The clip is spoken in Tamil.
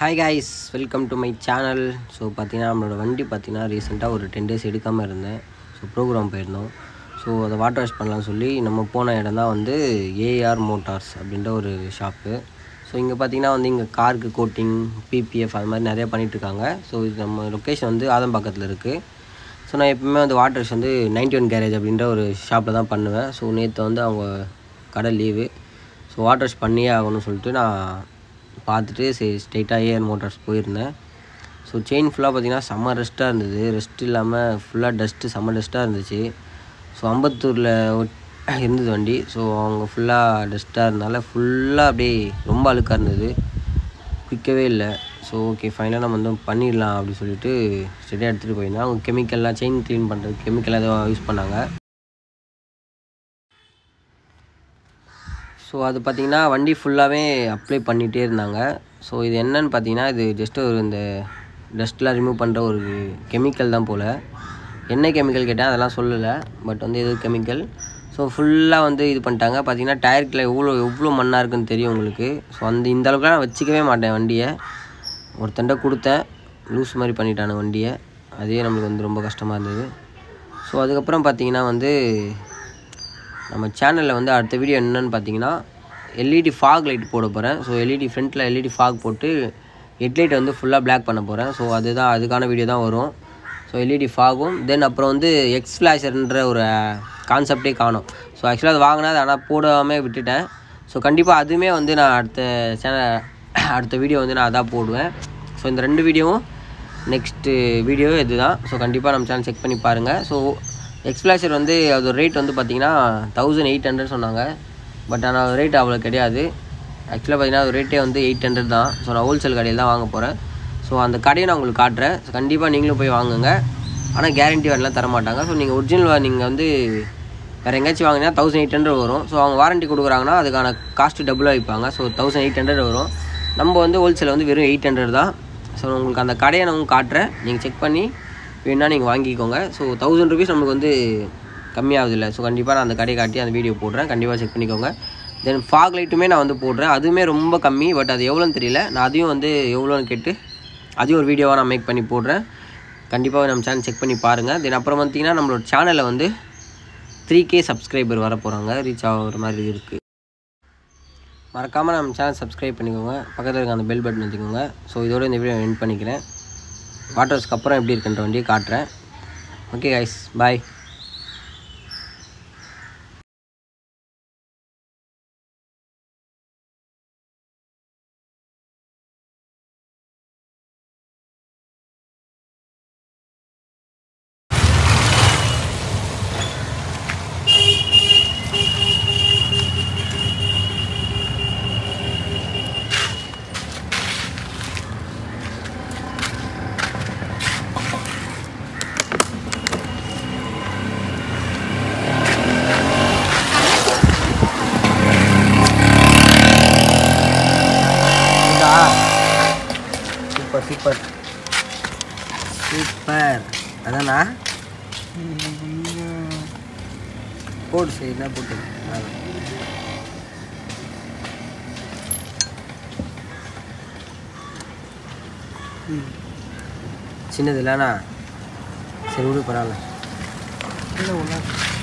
Hi guys welcome to my channel so பார்த்தீங்கன்னா நம்மளோட வண்டி பார்த்தீங்கன்னா ரீசெண்டாக ஒரு டென் டேஸ் எடுக்காமல் இருந்தேன் ஸோ ப்ரோக்ராம் போயிருந்தோம் ஸோ அதை வாட்டர் வாஷ் பண்ணலாம்னு சொல்லி நம்ம போன இடம் தான் வந்து ஏஆர் மோட்டார்ஸ் அப்படின்ற ஒரு ஷாப்பு ஸோ இங்கே பார்த்தீங்கன்னா வந்து இங்கே காருக்கு கோட்டிங் பிபிஎஃப் அது மாதிரி நிறையா பண்ணிகிட்ருக்காங்க ஸோ இது நம்ம லொக்கேஷன் வந்து ஆதம்பாக்கத்தில் இருக்குது ஸோ நான் எப்பவுமே வந்து வாட்டர் வாஷ் வந்து நைன்டி ஒன் கேரேஜ் அப்படின்ற ஒரு ஷாப்பில் தான் பண்ணுவேன் ஸோ நேற்று வந்து அவங்க கடை லீவு ஸோ வாட்டர் வாஷ் பண்ணியே ஆகணும்னு சொல்லிட்டு நான் பார்த்துட்டு சரி ஸ்ட்ரெயிட்டாக ஏஆர் மோட்டார்ஸ் போயிருந்தேன் ஸோ செயின் ஃபுல்லாக பார்த்தீங்கன்னா செம்ம ரெஸ்ட்டாக இருந்தது ரெஸ்ட் இல்லாமல் ஃபுல்லாக டஸ்ட்டு செம்ம டஸ்ட்டாக இருந்துச்சு ஸோ அம்பத்தூரில் இருந்தது வண்டி ஸோ அவங்க ஃபுல்லாக டஸ்ட்டாக இருந்தனால ஃபுல்லாக அப்படியே ரொம்ப அழுக்காக இருந்தது குயிக்கவே இல்லை ஸோ ஓகே ஃபைனலாக நம்ம வந்து பண்ணிடலாம் அப்படின்னு சொல்லிட்டு ஸ்டெடியாக எடுத்துகிட்டு போயிருந்தேன் அவங்க கெமிக்கல்லாம் செயின் க்ளீன் பண்ணுறது கெமிக்கல் ஏதோ யூஸ் பண்ணாங்க ஸோ அது பார்த்திங்கன்னா வண்டி ஃபுல்லாகவே அப்ளை பண்ணிகிட்டே இருந்தாங்க ஸோ இது என்னன்னு பார்த்தீங்கன்னா இது ஜஸ்ட்டு ஒரு இந்த டஸ்ட்லாம் ரிமூவ் பண்ணுற ஒரு கெமிக்கல் தான் போல் என்ன கெமிக்கல் கேட்டேன் அதெல்லாம் சொல்லலை பட் வந்து இது கெமிக்கல் ஸோ ஃபுல்லாக வந்து இது பண்ணிட்டாங்க பார்த்தீங்கன்னா டயருக்கில் எவ்வளோ எவ்வளோ மண்ணாக இருக்குன்னு தெரியும் உங்களுக்கு ஸோ அந்த இந்த அளவுக்குலாம் நான் வச்சுக்கவே மாட்டேன் வண்டியை ஒருத்தண்ட கொடுத்தேன் லூஸ் மாதிரி பண்ணிட்டானு வண்டியை அதே நம்மளுக்கு வந்து ரொம்ப கஷ்டமாக இருந்தது ஸோ அதுக்கப்புறம் பார்த்தீங்கன்னா வந்து நம்ம சேனலில் வந்து அடுத்த வீடியோ என்னன்னு பார்த்தீங்கன்னா எல்இடி ஃபாக் லைட் போட போகிறேன் ஸோ எல்இடி ஃப்ரண்ட்டில் எல்இடி ஃபாக் போட்டு ஹெட்லைட் வந்து ஃபுல்லாக பிளாக் பண்ண போகிறேன் ஸோ அதுதான் அதுக்கான வீடியோ தான் வரும் ஸோ எல்இடி ஃபாகும் தென் அப்புறம் வந்து எக்ஸ் ஃப்ளாஷர்ன்ற ஒரு கான்செப்டே காணும் ஸோ ஆக்சுவலாக அது வாங்கினா அது ஆனால் போடாமல் விட்டுட்டேன் ஸோ கண்டிப்பாக அதுவுமே வந்து நான் அடுத்த சேனல் அடுத்த வீடியோ வந்து நான் அதான் போடுவேன் ஸோ இந்த ரெண்டு வீடியோவும் நெக்ஸ்ட்டு வீடியோ இதுதான் ஸோ கண்டிப்பாக நம்ம சேனல் செக் பண்ணி பாருங்கள் ஸோ எக்ஸ்பிளாஷர் வந்து அதோட ரேட் வந்து பார்த்தீங்கன்னா தௌசண்ட் எயிட் ஹண்ட்ரட் சொன்னாங்க பட் ஆனால் ரேட் அவ்வளோ கிடையாது ஆக்சுவலாக பார்த்தீங்கன்னா அது ரேட்டே வந்து எயிட் ஹண்ட்ரட் தான் ஸோ நான் ஹோல்சேல் கடையில் தான் வாங்க போகிறேன் ஸோ அந்த கடையை நான் உங்களுக்கு காட்டுறேன் ஸோ கண்டிப்பாக நீங்களும் போய் வாங்குங்க ஆனால் கேரண்டி வரலாம் தர மாட்டாங்க ஸோ நீங்கள் ஒரிஜினல் நீங்கள் வந்து வேறு எங்கேயாச்சும் வாங்கினா தௌசண்ட் எயிட் ஹண்ட்ரட் வரும் ஸோ அவங்க வாரண்ட்டி கொடுக்குறாங்கன்னா அதுக்கான காஸ்ட்டு டபுளாக வைப்பாங்க ஸோ தௌசண்ட் எயிட் ஹண்ட்ரட் வரும் நம்ம வந்து ஹோல்சேலில் வந்து வெறும் எயிட் ஹண்ட்ரட் தான் ஸோ உங்களுக்கு அந்த கடையை நான் உங்களுக்கு காட்டுறேன் நீங்கள் செக் பண்ணி வேணா நீங்கள் வாங்கிக்கோங்க ஸோ தௌசண்ட் ருபீஸ் நமக்கு வந்து கம்மியாகுது இல்லை ஸோ கண்டிப்பாக நான் அந்த கடையை காட்டி அந்த வீடியோ போடுறேன் கண்டிப்பாக செக் பண்ணிக்கோங்க தென் ஃபாக் லைட்டுமே நான் வந்து போடுறேன் அதுவுமே ரொம்ப கம்மி பட் அது எவ்வளோன்னு தெரியல நான் அதையும் வந்து எவ்வளோன்னு கேட்டு அதையும் ஒரு வீடியோவாக நான் மேக் பண்ணி போடுறேன் கண்டிப்பாக நம்ம சேனல் செக் பண்ணி பாருங்கள் தென் அப்புறம் பார்த்தீங்கன்னா நம்மளோட சேனலில் வந்து த்ரீ கே சப்ஸ்கிரைபர் வர போகிறாங்க ரீச் ஆகிற மாதிரி இருக்குது மறக்காமல் நம்ம சேனல் சப்ஸ்கிரைப் பண்ணிக்கோங்க பக்கத்தில் இருக்க அந்த பெல் பட்டன் வச்சுக்கோங்க ஸோ இதோட இந்த வீடியோ எண்ட் பண்ணிக்கிறேன் வாட்டர்ஸ்க்கு அப்புறம் எப்படி இருக்குன்ற வண்டியை காட்டுறேன் okay guys bye super super super அதானா போடு சரி என்ன போட்டு அதான். சின்னது இல்லைண்ணா சரி விடு பரவாயில்ல இல்லை ஒன்றா